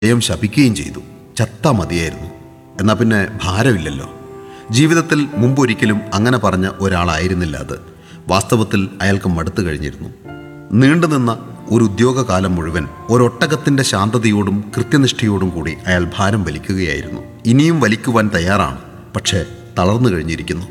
ജയം ശപിക്കുകയും ചെയ്തു ചത്താ മതിയായിരുന്നു എന്നാൽ പിന്നെ ഭാരമില്ലല്ലോ ജീവിതത്തിൽ മുമ്പൊരിക്കലും അങ്ങനെ പറഞ്ഞ ഒരാളായിരുന്നില്ല അത് വാസ്തവത്തിൽ അയാൾക്ക് മടുത്തു കഴിഞ്ഞിരുന്നു നീണ്ടുനിന്ന ഒരു ഉദ്യോഗകാലം മുഴുവൻ ഒരൊട്ടകത്തിന്റെ ശാന്തതയോടും കൃത്യനിഷ്ഠയോടും കൂടി അയാൾ ഭാരം വലിക്കുകയായിരുന്നു ഇനിയും വലിക്കുവാൻ തയ്യാറാണ് പക്ഷേ തളർന്നു കഴിഞ്ഞിരിക്കുന്നു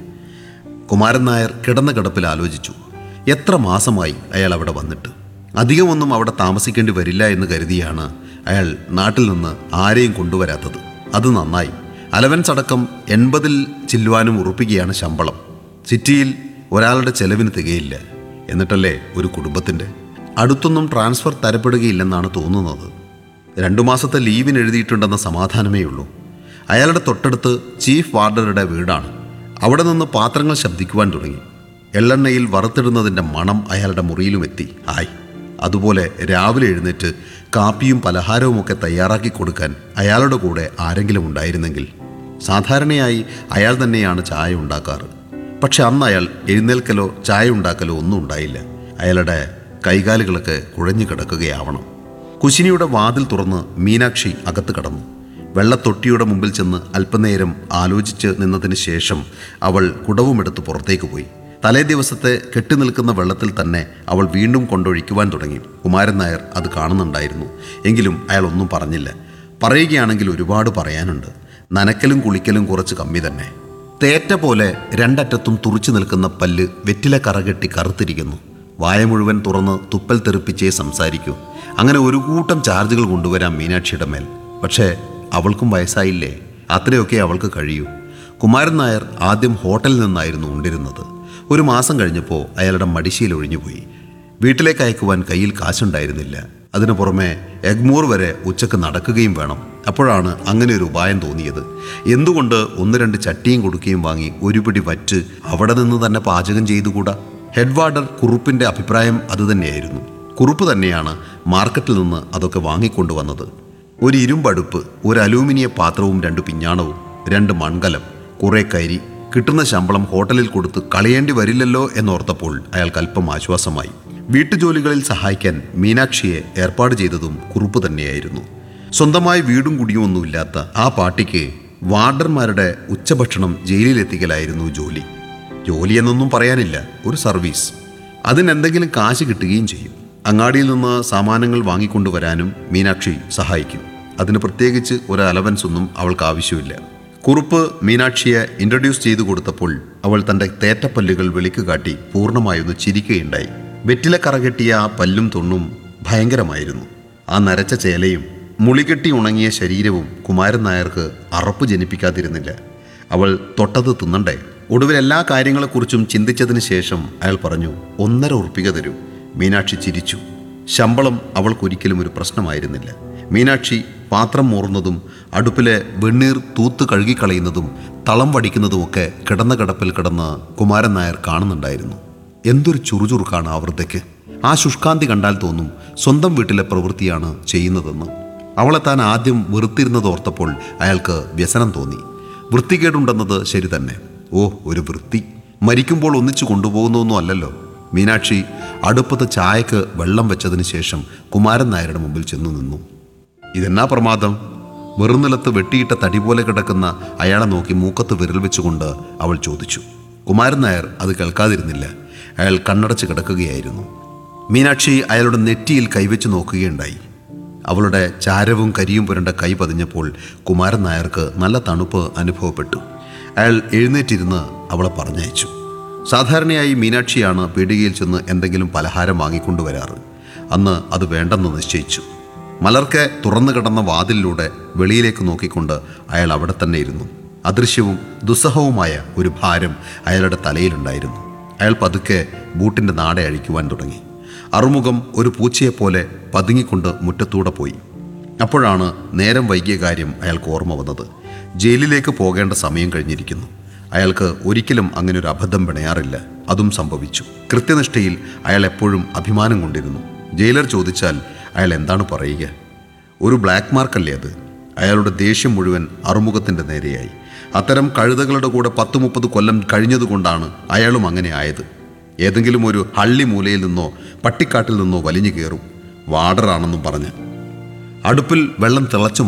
കുമാരൻ നായർ കിടന്ന കിടപ്പിൽ ആലോചിച്ചു എത്ര മാസമായി അയാൾ അവിടെ വന്നിട്ട് അധികമൊന്നും അവിടെ താമസിക്കേണ്ടി വരില്ല എന്ന് കരുതിയാണ് അയാൾ നാട്ടിൽ നിന്ന് ആരെയും കൊണ്ടുവരാത്തത് അത് നന്നായി അലവൻസ് അടക്കം എൺപതിൽ ചില്ലുവാനും ഉറപ്പിക്കുകയാണ് ശമ്പളം സിറ്റിയിൽ ഒരാളുടെ ചെലവിന് തികയില്ല എന്നിട്ടല്ലേ ഒരു കുടുംബത്തിൻ്റെ അടുത്തൊന്നും ട്രാൻസ്ഫർ തരപ്പെടുകയില്ലെന്നാണ് തോന്നുന്നത് രണ്ടു മാസത്തെ ലീവിന് എഴുതിയിട്ടുണ്ടെന്ന സമാധാനമേ ഉള്ളൂ അയാളുടെ തൊട്ടടുത്ത് ചീഫ് വാർഡറുടെ വീടാണ് അവിടെ നിന്ന് പാത്രങ്ങൾ ശബ്ദിക്കുവാൻ തുടങ്ങി എള്ളെണ്ണയിൽ വറുത്തിടുന്നതിൻ്റെ മണം അയാളുടെ മുറിയിലും എത്തി ആയി അതുപോലെ രാവിലെ എഴുന്നേറ്റ് കാപ്പിയും പലഹാരവും ഒക്കെ തയ്യാറാക്കി കൊടുക്കാൻ അയാളുടെ കൂടെ ആരെങ്കിലും ഉണ്ടായിരുന്നെങ്കിൽ സാധാരണയായി അയാൾ തന്നെയാണ് ചായ ഉണ്ടാക്കാറ് പക്ഷെ അന്ന് അയാൾ എഴുന്നേൽക്കലോ ചായ ഉണ്ടാക്കലോ ഒന്നും ഉണ്ടായില്ല അയാളുടെ കൈകാലുകളൊക്കെ കുഴഞ്ഞു കിടക്കുകയാവണം കുശിനിയുടെ വാതിൽ തുറന്ന് മീനാക്ഷി അകത്ത് കടന്നു വെള്ളത്തൊട്ടിയുടെ മുമ്പിൽ ചെന്ന് അല്പനേരം ആലോചിച്ച് നിന്നതിന് ശേഷം അവൾ കുടവുമെടുത്ത് പുറത്തേക്ക് പോയി തലേ ദിവസത്തെ കെട്ടിനിൽക്കുന്ന വെള്ളത്തിൽ തന്നെ അവൾ വീണ്ടും കൊണ്ടൊഴിക്കുവാൻ തുടങ്ങി കുമാരൻ നായർ അത് കാണുന്നുണ്ടായിരുന്നു എങ്കിലും അയാൾ ഒന്നും പറഞ്ഞില്ല പറയുകയാണെങ്കിൽ ഒരുപാട് പറയാനുണ്ട് നനക്കലും കുളിക്കലും കുറച്ച് കമ്മി തന്നെ തേറ്റ പോലെ രണ്ടറ്റത്തും തുറിച്ചു നിൽക്കുന്ന പല്ല് വെറ്റില കറകെട്ടി കറുത്തിരിക്കുന്നു വായ മുഴുവൻ തുറന്ന് തുപ്പൽ തെറിപ്പിച്ചേ സംസാരിക്കൂ അങ്ങനെ ഒരു കൂട്ടം ചാർജുകൾ കൊണ്ടുവരാം മീനാക്ഷിയുടെ മേൽ പക്ഷേ അവൾക്കും വയസ്സായില്ലേ അത്രയൊക്കെ അവൾക്ക് കഴിയൂ കുമാരൻ നായർ ആദ്യം ഹോട്ടലിൽ നിന്നായിരുന്നു ഉണ്ടിരുന്നത് ഒരു മാസം കഴിഞ്ഞപ്പോൾ അയാളുടെ മടിശീൽ ഒഴിഞ്ഞുപോയി വീട്ടിലേക്ക് അയക്കുവാൻ കയ്യിൽ കാശുണ്ടായിരുന്നില്ല അതിനു പുറമെ എഗ്മൂർ വരെ ഉച്ചക്ക് നടക്കുകയും വേണം അപ്പോഴാണ് അങ്ങനെ ഒരു ഉപായം തോന്നിയത് എന്തുകൊണ്ട് ഒന്ന് രണ്ട് ചട്ടിയും കൊടുക്കുകയും വാങ്ങി ഒരു പിടി വറ്റ് അവിടെ നിന്ന് തന്നെ പാചകം ചെയ്തുകൂടാ ഹെഡ് വാർഡർ കുറുപ്പിന്റെ അഭിപ്രായം അതുതന്നെയായിരുന്നു കുറുപ്പ് തന്നെയാണ് മാർക്കറ്റിൽ നിന്ന് അതൊക്കെ വാങ്ങിക്കൊണ്ടുവന്നത് ഒരു ഇരുമ്പടുപ്പ് ഒരു അലൂമിനിയ പാത്രവും രണ്ട് പിഞ്ഞാണവും രണ്ട് മൺകലം കുറെ കരി കിട്ടുന്ന ശമ്പളം ഹോട്ടലിൽ കൊടുത്ത് കളയേണ്ടി വരില്ലല്ലോ എന്നോർത്തപ്പോൾ അയാൾക്ക് അല്പം ആശ്വാസമായി വീട്ടുജോലികളിൽ സഹായിക്കാൻ മീനാക്ഷിയെ ഏർപ്പാട് ചെയ്തതും കുറുപ്പ് തന്നെയായിരുന്നു സ്വന്തമായി വീടും കുടിയും ഒന്നുമില്ലാത്ത ആ പാട്ടിക്ക് വാർഡർമാരുടെ ഉച്ചഭക്ഷണം ജയിലിലെത്തിക്കലായിരുന്നു ജോലി ജോലി എന്നൊന്നും പറയാനില്ല ഒരു സർവീസ് അതിനെന്തെങ്കിലും കാശ് കിട്ടുകയും ചെയ്യും അങ്ങാടിയിൽ നിന്ന് സാമാനങ്ങൾ വാങ്ങിക്കൊണ്ടുവരാനും മീനാക്ഷി സഹായിക്കും അതിന് പ്രത്യേകിച്ച് ഒരു അലവൻസ് ഒന്നും അവൾക്ക് ആവശ്യമില്ല കുറുപ്പ് മീനാക്ഷിയെ ഇൻട്രൊഡ്യൂസ് ചെയ്തു കൊടുത്തപ്പോൾ അവൾ തൻ്റെ തേറ്റപ്പല്ലുകൾ വെളിക്ക് കാട്ടി പൂർണ്ണമായൊന്ന് ചിരിക്കുകയുണ്ടായി വെറ്റില കറകെട്ടിയ ആ പല്ലും തൊണ്ണും ഭയങ്കരമായിരുന്നു ആ നരച്ച ചേലയും മുളികെട്ടി ഉണങ്ങിയ ശരീരവും കുമാരൻ നായർക്ക് അറപ്പ് ജനിപ്പിക്കാതിരുന്നില്ല അവൾ തൊട്ടത് തിന്നണ്ടേ ഒടുവിൽ എല്ലാ കാര്യങ്ങളെക്കുറിച്ചും ചിന്തിച്ചതിന് ശേഷം അയാൾ പറഞ്ഞു ഒന്നര ഉറപ്പിക തരൂ മീനാക്ഷി ചിരിച്ചു ശമ്പളം അവൾക്കൊരിക്കലും ഒരു പ്രശ്നമായിരുന്നില്ല മീനാക്ഷി പാത്രം മൂറുന്നതും അടുപ്പിലെ വെണ്ണീർ തൂത്ത് കഴുകിക്കളയുന്നതും തളം വടിക്കുന്നതുമൊക്കെ കിടന്ന കിടപ്പിൽ കിടന്ന് കുമാരൻ നായർ കാണുന്നുണ്ടായിരുന്നു എന്തൊരു ചുറുചുറുക്കാണ് ആ വൃദ്ധയ്ക്ക് ആ ശുഷ്കാന്തി കണ്ടാൽ തോന്നും സ്വന്തം വീട്ടിലെ പ്രവൃത്തിയാണ് ചെയ്യുന്നതെന്ന് അവളെ താൻ ആദ്യം വെറുത്തിരുന്നത് ഓർത്തപ്പോൾ അയാൾക്ക് വ്യസനം തോന്നി വൃത്തികേടുണ്ടെന്നത് ശരി തന്നെ ഓ ഒരു വൃത്തി മരിക്കുമ്പോൾ ഒന്നിച്ചു കൊണ്ടുപോകുന്നൊന്നും അല്ലല്ലോ മീനാക്ഷി അടുപ്പത്ത് ചായക്ക് വെള്ളം വെച്ചതിന് ശേഷം കുമാരൻ നായരുടെ മുമ്പിൽ ചെന്നു നിന്നു ഇതെന്നാ പ്രമാദം വെറുനിലത്ത് വെട്ടിയിട്ട തടി പോലെ കിടക്കുന്ന അയാളെ നോക്കി മൂക്കത്ത് വിരൽ വെച്ചുകൊണ്ട് അവൾ ചോദിച്ചു കുമാരൻ നായർ അത് കേൾക്കാതിരുന്നില്ല അയാൾ കണ്ണടച്ച് കിടക്കുകയായിരുന്നു മീനാക്ഷി അയാളുടെ നെറ്റിയിൽ കൈവച്ച് നോക്കുകയുണ്ടായി അവളുടെ ചാരവും കരിയും പുരണ്ട കൈ പതിഞ്ഞപ്പോൾ കുമാരൻ നായർക്ക് നല്ല തണുപ്പ് അനുഭവപ്പെട്ടു അയാൾ എഴുന്നേറ്റിരുന്ന് അവളെ പറഞ്ഞയച്ചു സാധാരണയായി മീനാക്ഷിയാണ് പീടികയിൽ ചെന്ന് എന്തെങ്കിലും പലഹാരം വാങ്ങിക്കൊണ്ടുവരാറ് അന്ന് അത് വേണ്ടെന്ന് നിശ്ചയിച്ചു മലർക്കെ തുറന്നു കിടന്ന വാതിലിലൂടെ വെളിയിലേക്ക് നോക്കിക്കൊണ്ട് അയാൾ അവിടെ തന്നെ ഇരുന്നു അദൃശ്യവും ദുസ്സഹവുമായ ഒരു ഭാരം അയാളുടെ തലയിലുണ്ടായിരുന്നു അയാൾ പതുക്കെ ബൂട്ടിൻ്റെ നാടെ അഴിക്കുവാൻ തുടങ്ങി അറുമുഖം ഒരു പൂച്ചയെപ്പോലെ പതുങ്ങിക്കൊണ്ട് മുറ്റത്തൂടെ പോയി അപ്പോഴാണ് നേരം വൈകിയ കാര്യം അയാൾക്ക് ഓർമ്മ വന്നത് ജയിലിലേക്ക് പോകേണ്ട സമയം കഴിഞ്ഞിരിക്കുന്നു അയാൾക്ക് ഒരിക്കലും അങ്ങനെ ഒരു അബദ്ധം പിണയാറില്ല അതും സംഭവിച്ചു കൃത്യനിഷ്ഠയിൽ അയാൾ എപ്പോഴും അഭിമാനം കൊണ്ടിരുന്നു ജയിലർ ചോദിച്ചാൽ അയാൾ എന്താണ് പറയുക ഒരു ബ്ലാക്ക് മാർക്കല്ലേ അത് അയാളുടെ ദേഷ്യം മുഴുവൻ അറുമുഖത്തിൻ്റെ നേരെയായി അത്തരം കഴുതകളുടെ കൂടെ പത്ത് മുപ്പത് കൊല്ലം കഴിഞ്ഞതുകൊണ്ടാണ് അയാളും അങ്ങനെ ആയത് ഏതെങ്കിലും ഒരു ഹള്ളി മൂലയിൽ നിന്നോ പട്ടിക്കാട്ടിൽ നിന്നോ വലിഞ്ഞു കയറും വാർഡറാണെന്നും പറഞ്ഞ് അടുപ്പിൽ വെള്ളം തിളച്ചു